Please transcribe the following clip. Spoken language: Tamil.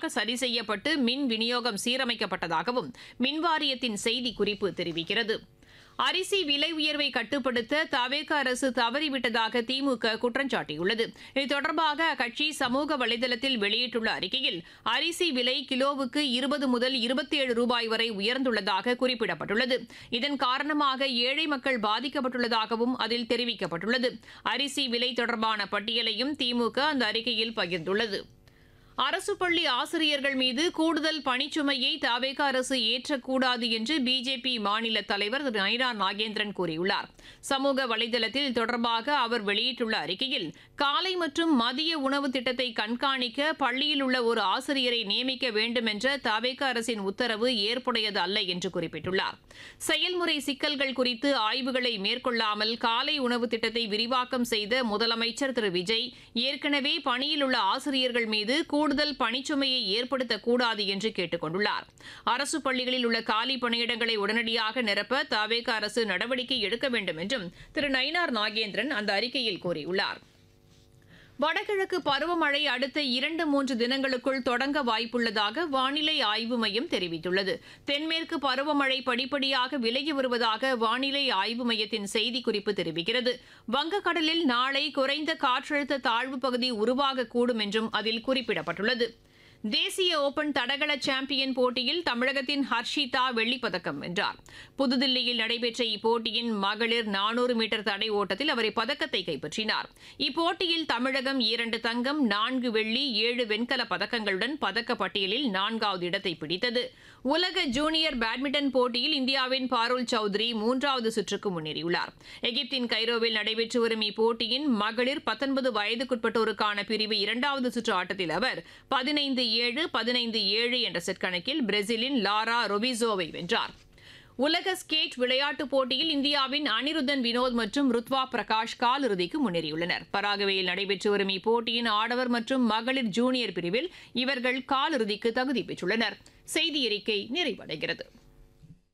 முறையாக சரி செய்யப்பட்டு மின் விநியோகம் சீரமைக்கப்பட்டதாகவும் மின்வாரியத்தின் செய்திக்குறிப்பு தெரிவிக்கிறது அரிசி விலை உயர்வை கட்டுப்படுத்த தவேக அரசு தவறிவிட்டதாக திமுக குற்றம் சாட்டியுள்ளது இது தொடர்பாக அக்கட்சி சமூக வலைதளத்தில் வெளியிட்டுள்ள அறிக்கையில் அரிசி விலை கிலோவுக்கு இருபது முதல் இருபத்தி ஏழு ரூபாய் வரை உயர்ந்துள்ளதாக குறிப்பிடப்பட்டுள்ளது இதன் காரணமாக ஏழை மக்கள் பாதிக்கப்பட்டுள்ளதாகவும் அதில் தெரிவிக்கப்பட்டுள்ளது அரிசி விலை தொடர்பான பட்டியலையும் திமுக அந்த அறிக்கையில் பகிர்ந்துள்ளது அரசு பள்ளி ஆசிரியர்கள் மீது கூடுதல் பணிச்சுமையை தவேக அரசு ஏற்றக்கூடாது என்று பிஜேபி மாநில தலைவர் திரு நைனா நாகேந்திரன் கூறியுள்ளார் சமூக வலைதளத்தில் இது தொடர்பாக அவர் வெளியிட்டுள்ள அறிக்கையில் காலை மற்றும் மதிய உணவு திட்டத்தை கண்காணிக்க பள்ளியில் உள்ள ஒரு ஆசிரியரை நியமிக்க வேண்டும் என்ற தவேக அரசின் உத்தரவு ஏற்புடையது அல்ல என்று குறிப்பிட்டுள்ளார் செயல்முறை சிக்கல்கள் குறித்து ஆய்வுகளை மேற்கொள்ளாமல் காலை உணவு திட்டத்தை விரிவாக்கம் செய்த முதலமைச்சர் திரு விஜய் ஏற்கனவே பணியில் உள்ள ஆசிரியர்கள் மீது கூடுதல் பணிச்சுமையை ஏற்படுத்தக்கூடாது என்று கேட்டுக் கொண்டுள்ளார் அரசு பள்ளிகளில் உள்ள காலி பணியிடங்களை உடனடியாக நிரப்ப தவேக அரசு நடவடிக்கை எடுக்க வேண்டும் என்றும் திரு நயினார் நாகேந்திரன் அந்த அறிக்கையில் கூறியுள்ளார் வடகிழக்கு பருவமழை அடுத்த இரண்டு மூன்று தினங்களுக்குள் தொடங்க வாய்ப்புள்ளதாக வானிலை ஆய்வு மையம் தெரிவித்துள்ளது தென்மேற்கு பருவமழை படிப்படியாக விலகி வருவதாக வானிலை ஆய்வு மையத்தின் செய்திக்குறிப்பு தெரிவிக்கிறது வங்கக்கடலில் நாளை குறைந்த காற்றழுத்த தாழ்வு பகுதி உருவாகக்கூடும் என்றும் அதில் குறிப்பிடப்பட்டுள்ளது தேசிய ஓபன் தடகள சாம்பியன் போட்டியில் தமிழகத்தின் ஹர்ஷிதா வெள்ளிப்பதக்கம் வென்றார் புதுதில்லியில் நடைபெற்ற இப்போட்டியின் மகளிர் நானூறு மீட்டர் தடை ஓட்டத்தில் அவர் இப்பதக்கத்தை கைப்பற்றினார் இப்போட்டியில் தமிழகம் இரண்டு தங்கம் நான்கு வெள்ளி ஏழு வெண்கல பதக்கங்களுடன் பதக்க பட்டியலில் நான்காவது இடத்தை பிடித்தது உலக ஜூனியர் பேட்மிண்டன் போட்டியில் இந்தியாவின் பாருல் சௌத்ரி மூன்றாவது சுற்றுக்கு முன்னேறியுள்ளார் எகிப்தின் கைரோவில் நடைபெற்று வரும் இப்போட்டியின் மகளிர் பத்தொன்பது வயதுக்குட்பட்டோருக்கான பிரிவு இரண்டாவது சுற்று ஆட்டத்தில் அவர் பதினைந்து ஏழு பதினைந்து ஏழு என்ற செட் கணக்கில் பிரேசிலின் லாரா ரொபிசோவை வென்றார் உலக ஸ்கேட் விளையாட்டுப் போட்டியில் இந்தியாவின் அனிருத்தன் வினோத் மற்றும் ருத்வா பிரகாஷ் காலிறுதிக்கு முன்னேறியுள்ளனர் பராகுவேயில் நடைபெற்று வரும் இப்போட்டியின் ஆடவர் மற்றும் மகளிர் ஜூனியர் பிரிவில் இவர்கள் காலிறுதிக்கு தகுதி பெற்றுள்ளனர் செய்தி அறிக்கை நிறைவடைகிறது